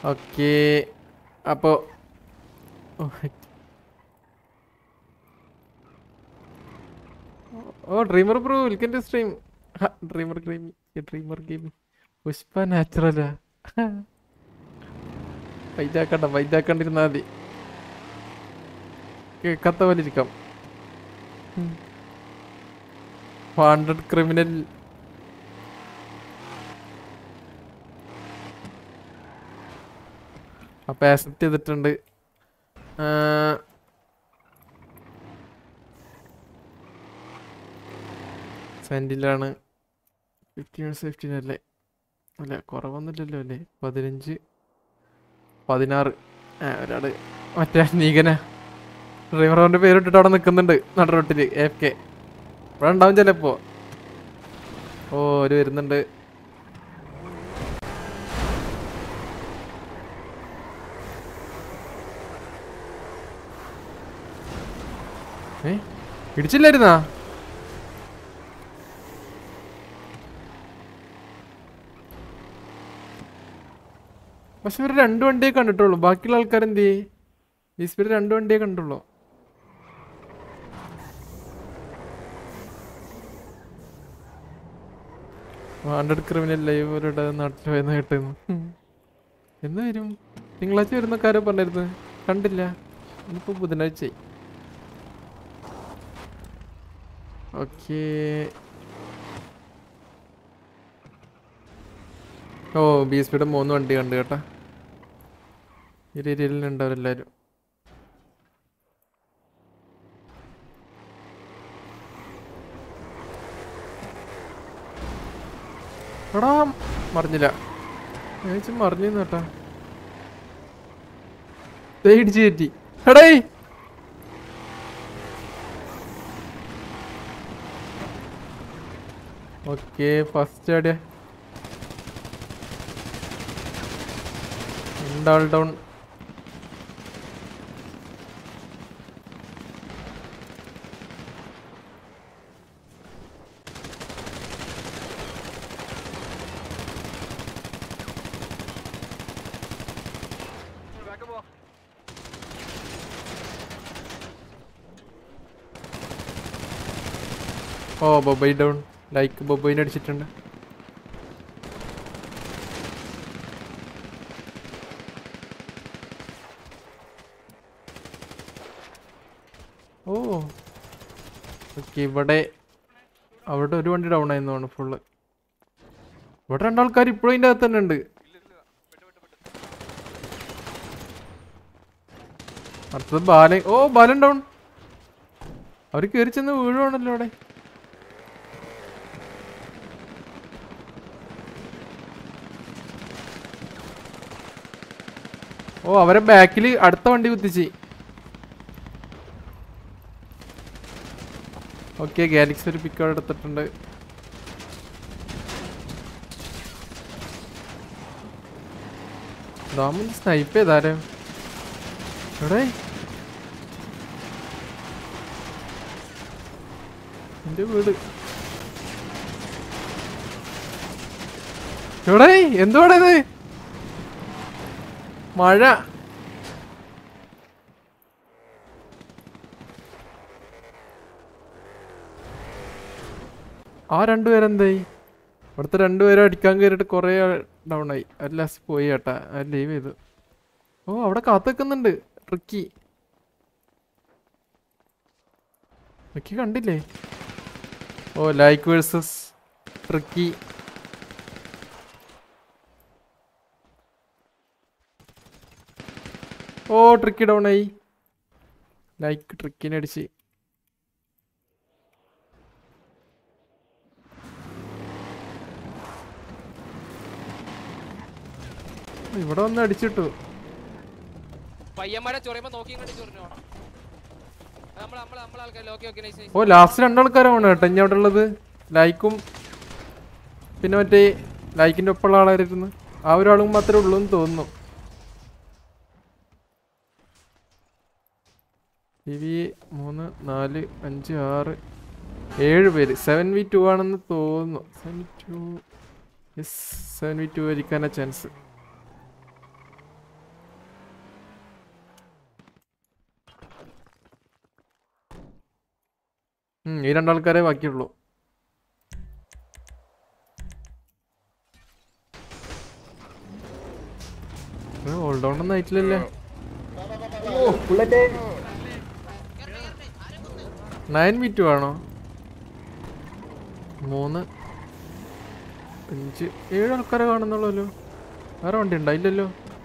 Okay അപ്പോൾ ഓ dreamer bro welcome to stream dreamer gaming dreamer gaming Pushpa നാച്ചുറലാ വൈദ്യാക്കണ്ട വൈദ്യാക്കണ്ടിരുന്നാ മതി കേൾക്കാത്ത പോലെ ഇരിക്കാം വാണ്ടഡ് ക്രിമിനൽ അപ്പൊ ആക്സെപ്റ്റ് ചെയ്തിട്ടുണ്ട് ആ, സെന്റിലാണ് ഫിഫ്റ്റീൻ ഫിഫ്റ്റീൻ അല്ലേ അല്ല കുറവൊന്നുമില്ലല്ലോ അല്ലേ പതിനഞ്ച് പതിനാറ് ആ ഒരാള് മറ്റേ നീകന ഡ്രൈവറിന്റെ പേരിട്ടിട്ട് അവിടെ നിൽക്കുന്നുണ്ട് നടുറോട്ടില് എഫ് കെ ഇവിടെ ഉണ്ടാവും ചിലപ്പോ ഓ ഒരു വരുന്നുണ്ട് ഏ ഇടിച്ചില്ലായിരുന്നാ പക്ഷെ ഇവര് രണ്ട് വണ്ടിയെ കണ്ടിട്ടുള്ളൂ ബാക്കിയുള്ള ആൾക്കാർ എന്ത് ചെയ്യേ ഈ സ്പീഡ് രണ്ട് വണ്ടിയെ കണ്ടുള്ളൂ വാണ്ടഡ് ക്രിമിനൽ ലൈവ് അവരുടെ നാട്ടിൽ പോയെന്ന് കേട്ടിരുന്നു എന്ന് വരും തിങ്കളാഴ്ച വരുന്ന കാര്യം പറഞ്ഞിരുന്നു കണ്ടില്ല ഇനിയിപ്പോ ബുധനാഴ്ച ഓക്കേ ഓ ബി എസ് പിയുടെ മൂന്ന് വണ്ടി കണ്ട് കേട്ടാ ഈ ഏരിയയിൽ ഉണ്ടാവരെല്ലാരും എടാ മറിഞ്ഞില്ല ഞാൻ മറിഞ്ഞു കേട്ടാ ദേ ഇടിച്ച് കയറ്റി എടേ ഓക്കെ ഫസ്റ്റ് ആടിയ രണ്ടാൾ ഡൗൺ ഓ ബൊബൈ ഡൗൺ ലൈക്ക് ബൊബൈനെ അടിച്ചിട്ടുണ്ട് ഓ ഓക്കെ ഇവിടെ അവിടെ ഒരു വണ്ടി ഡൗൺ ആയിരുന്നു തോന്നുന്നു ഫുള്ള് ഇവിടെ രണ്ടാൾക്കാർ ഇപ്പോഴും ഇതിൻ്റെ അകത്ത് തന്നെ ഉണ്ട് അടുത്തത് ബാലൻ ഓ ബാലൻ ഡൗൺ അവർ കയറി ചെന്ന് വീഴുവാണല്ലോ അവിടെ ഓ അവരെ ബാക്കിൽ അടുത്ത വണ്ടി കുത്തിച്ച് ഓക്കെ ഗാലക്സി ഒരു പിക്ക് അവിടെ എടുത്തിട്ടുണ്ട് ഡോമൻ സ്നൈപ്പ് ചെയ്താരോ എവിടെ എന്റെ വീട് എവിടെ എന്തുവാടെ ഇത് മഴ ആ രണ്ടുപേരെന്തായി ഇവിടുത്തെ രണ്ടുപേരും അടിക്കാൻ കയറിയിട്ട് കുറേ ഡൗൺ ആയി അല്ല പോയി ചേട്ടാ ലീവ് ചെയ്തു ഓ അവിടെ കാത്തു നിൽക്കുന്നുണ്ട് ട്രിക്കി ട്രിക്കി കണ്ടില്ലേ ഓ ലൈക്ക് വേഴ്സസ് ട്രിക്കി ഓ ട്രിക്കി ഡൗൺ ആയി ലൈക്ക് ട്രിക്കിനെ അടിച്ച് ഇവിടെ വന്ന് അടിച്ചിട്ടു പയ്യന്മാരെ ചൊറിയുമ്പോ നോക്കി ഇങ്ങോട്ട് ചൊറിഞ്ഞോ നമ്മൾ നമ്മൾ നമ്മളെ ആൾക്കാർ ഓക്കെ ഓക്കെ നൈസ് നൈസ് ഓ ലാസ്റ്റ് രണ്ടാൾക്കാരാണ് കേട്ടോ ഇനി അവിടെ ഉള്ളത് ലൈക്കും പിന്നെ മറ്റേ ലൈക്കിന്റെ ഒപ്പമുള്ള ആളായിരുന്നു ആ ഒരാളും മാത്രമേ ഉള്ളൂ എന്ന് തോന്നുന്നു ടി വി മൂന്ന് നാല് അഞ്ച് ആറ് ഏഴ് പേര് സെവൻ വി ടു ആണെന്ന് തോന്നുന്നു seven V two yes seven V two ആയിരിക്കാനാ ചാൻസ് ഈ രണ്ടാൾക്കാരെ ബാക്കിയുള്ളൂ ഹോൾഡ് ഓൺ ഒന്നും ആയിട്ടില്ലല്ലേ നയൻ മീറ്റ് വേണോ മൂന്ന് അഞ്ച് ഏഴ് ആൾക്കാരെ കാണുന്നുള്ളല്ലോ വേറെ വണ്ടി ഉണ്ടായില്ലല്ലോ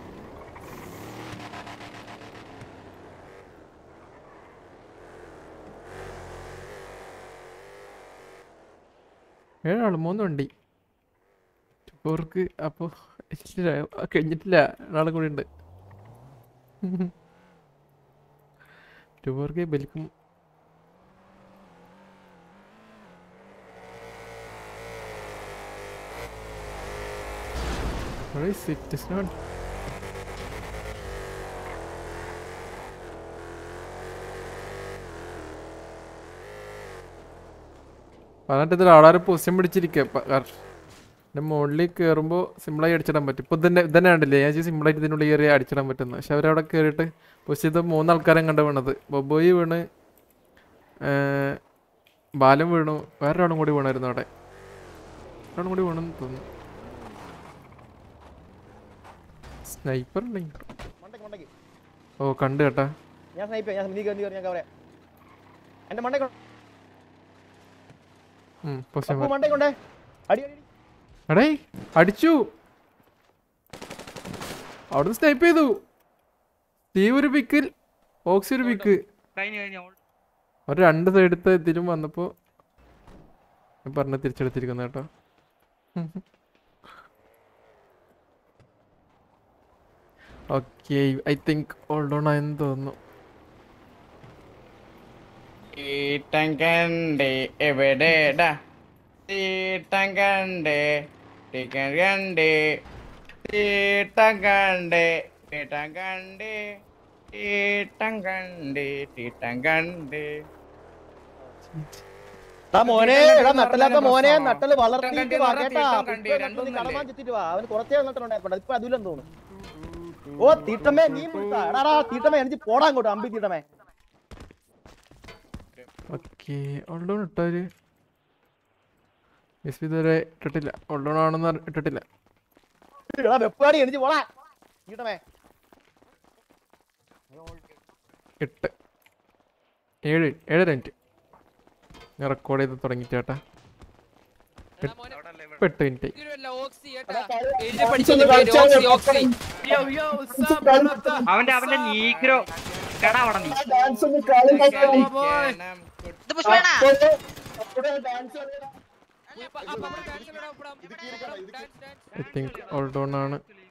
ഏഴാള് മൂന്ന് വണ്ടി അവർക്ക് അപ്പോൾ കഴിഞ്ഞിട്ടില്ല ഒരാളും കൂടി ഉണ്ട് ടൂർക്ക് ബലിക്കും Where is it? It's not. പറഞ്ഞിട്ട് ഇതിൽ ആളാരെ പൊസിഷൻ പിടിച്ചിരിക്കുക എൻ്റെ മുകളിൽ കയറുമ്പോൾ സിമ്പിളായി അടിച്ചിടാൻ പറ്റും ഇപ്പോൾ തന്നെ ഇതന്നെ കണ്ടില്ലേ ഞാൻ സിമ്പിളായിട്ട് ഇതിനുള്ളിൽ കയറി അടിച്ചിടാൻ പറ്റുന്നത് പക്ഷെ അവരവിടെ കയറിയിട്ട് പൊസിഷൻ ഇത് മൂന്നാൾക്കാരെ കണ്ട് വീണത് ബൊബോയി വീണ് ഏർ, ബാലൻ വീണു വേറൊരാളും കൂടി വീണായിരുന്നു അവിടെ ഒരാളും കൂടി വീണെന്ന് തോന്നുന്നു സ്നൈപ്പർ ഉണ്ടെങ്കിൽ മണ്ടയ്ക്ക് മണ്ടയ്ക്ക് ഓ കണ്ടു കേട്ടാ ഞാൻ സ്നൈപ്പ് ഞാൻ നീ കയറി നീ കയറി ഞാൻ കവറ എന്റെ മണ്ടയ്ക്ക് പൊസിഷൻ അപ്പു മണ്ടയ്ക്ക് അടി അടി അടി. എടേ അടിച്ചു അവിടുന്ന് സ്നൈപ്പ് ചെയ്തു സ്റ്റീവ് ഒരു പിക്കിൽ ഓക്സി ഒരു പിക്ക് കഴിഞ്ഞു കഴിഞ്ഞു ഒരു രണ്ട് സൈഡത്തെ ഇതിലും വന്നപ്പോ ഞാൻ പറഞ്ഞ തിരിച്ചെടുത്തിരിക്കുന്ന കേട്ടോ okay I think old on ആയെന്ന് തോന്നുന്നു തീട്ടം കണ്ടേ എവിടെടാ തീട്ടം കണ്ടേ തീട്ടം കണ്ടേ തീട്ടം കണ്ടേ തീട്ടം കണ്ടേ തീട്ടം കണ്ടേ തീട്ടം കണ്ടേ എടാ മോനെ എടാ നട്ടലാത്ത മോനെ നട്ടല് വളർത്തിയിട്ട് കണ്ടി, വാ കണ്ടി, കേട്ടാ കണ്ടി, ഇപ്പൊ രണ്ടും നീ കണ്ടി. കടമാൻ ചുറ്റിട്ട് വാ അവന് കുറച്ചേ നട്ടിട്ടുണ്ടായിരുന്നു ഇപ്പൊ അതിലെന്ന് തോന്നുന്നു ഓ തീട്ടമ്മേ നീ വിളിച്ചാ എടാടാ തീട്ടമ്മേ എനിക്ക് പോടാ അങ്ങോട്ട് അമ്പി തീട്ടമ്മേ ഓക്കെ ഓൾഡ് ഓൺ ഇട്ടവര് മിസ് ഇതുവരെ ഇട്ടിട്ടില്ല ഓൾഡ് ഓൺ ആണെന്ന് അറി- ഇട്ടിട്ടില്ല എടാ വെപ്പാടി എനിക്ക് പോടാ തീട്ടമ്മേ എട്ട് ഏഴ് ഏഴര മിനിറ്റ് ഞാൻ റെക്കോർഡ് ചെയ്ത് തുടങ്ങി ചേട്ടാ എടാ മോനെ, ഇപ്പൊ എട്ട് മിനിറ്റ് ഇതിലുമല്ല, ഓക്സി കേട്ടാ. എടാ, കാര്യം- എഴുതി പഠിച്ചത് പേര് ഓക്സി, ഓക്സി. അവന്റെ അവന്റെ നീഗ്രോ കടാ അവിടെ നീ ഇത് പുഷ്പേണ ഡാൻസ് അപ്പൊ- അപ്പൊ അവിടെ dance കളിടാം, ഇവിടെ. Dance, dance. I think old on ആണ്